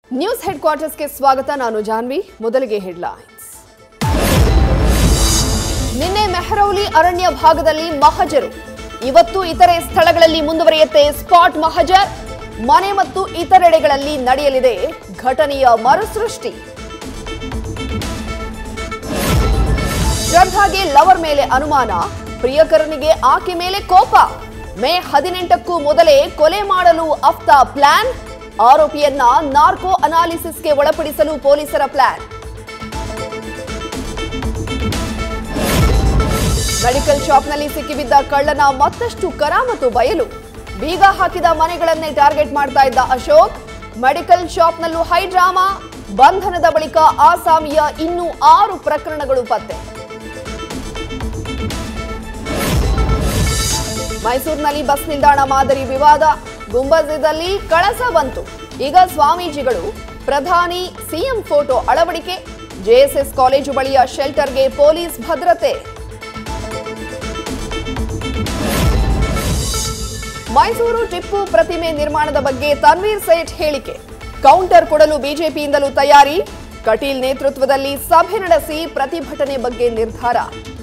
news head ಕ್ವಾರ್ಟರ್ಸ್ಗೆ ಸ್ವಾಗತ ನಾನು ಜಾನ್ವಿ ಮೊದಲಿಗೆ ಹೆಡ್ಲೈನ್ಸ್ ನಿನ್ನೆ ಮೆಹರೌಲಿ ಅರಣ್ಯ ಭಾಗದಲ್ಲಿ ಮಹಜರು ಇವತ್ತು ಇತರೆ ಸ್ಥಳಗಳಲ್ಲಿ ಮುಂದುವರಿಯುತ್ತೆ ಸ್ಪಾಟ್ ಮಹಜರ್ ಮನೆ ಮತ್ತು ಇತರೆಡೆಗಳಲ್ಲಿ ನಡೆಯಲಿದೆ ಘಟನೆಯ ಮರುಸೃಷ್ಟಿ ಶ್ರದ್ಧಾಗೆ ಲವರ್ ಮೇಲೆ ಅನುಮಾನ ಪ್ರಿಯಕರನಿಗೆ ಆಕೆ ಮೇಲೆ ಕೋಪ ಮೇ ಹದಿನೆಂಟಕ್ಕೂ ಮೊದಲೇ ಕೊಲೆ ಮಾಡಲು ಅಫ್ತಾ ಪ್ಲಾನ್ ಆರೋಪಿಯನ್ನ ನಾರ್ಕೋ ಅನಾಲಿಸಿಸ್ಗೆ ಒಳಪಡಿಸಲು ಪೊಲೀಸರ ಪ್ಲಾನ್ ಮೆಡಿಕಲ್ ಶಾಪ್ನಲ್ಲಿ ಸಿಕ್ಕಿಬಿದ್ದ ಕಳ್ಳನ ಮತ್ತಷ್ಟು ಕರಾಮತು ಬಯಲು ಬೀಗ ಹಾಕಿದ ಮನೆಗಳನ್ನೇ ಟಾರ್ಗೆಟ್ ಮಾಡ್ತಾ ಇದ್ದ ಅಶೋಕ್ ಮೆಡಿಕಲ್ ಶಾಪ್ನಲ್ಲೂ ಹೈ ಡ್ರಾಮಾ ಬಂಧನದ ಬಳಿಕ ಆಸಾಮಿಯ ಇನ್ನೂ ಆರು ಪ್ರಕರಣಗಳು ಪತ್ತೆ ಮೈಸೂರಿನಲ್ಲಿ ಬಸ್ ನಿಲ್ದಾಣ ಮಾದರಿ ವಿವಾದ ಗುಂಬಜದಲ್ಲಿ ಕಳಸ ಬಂತು ಈಗ ಸ್ವಾಮೀಜಿಗಳು ಪ್ರಧಾನಿ ಸಿಎಂ ಫೋಟೋ ಅಳವಡಿಕೆ ಜೆಎಸ್ಎಸ್ ಕಾಲೇಜು ಬಳಿಯ ಶೆಲ್ಟರ್ಗೆ ಪೊಲೀಸ್ ಭದ್ರತೆ ಮೈಸೂರು ಟಿಪ್ಪು ಪ್ರತಿಮೆ ನಿರ್ಮಾಣದ ಬಗ್ಗೆ ತನ್ವೀರ್ ಸೇಠ್ ಹೇಳಿಕೆ ಕೌಂಟರ್ ಕೊಡಲು ಬಿಜೆಪಿಯಿಂದಲೂ ತಯಾರಿ ಕಟೀಲ್ ನೇತೃತ್ವದಲ್ಲಿ ಸಭೆ ನಡೆಸಿ ಪ್ರತಿಭಟನೆ ಬಗ್ಗೆ ನಿರ್ಧಾರ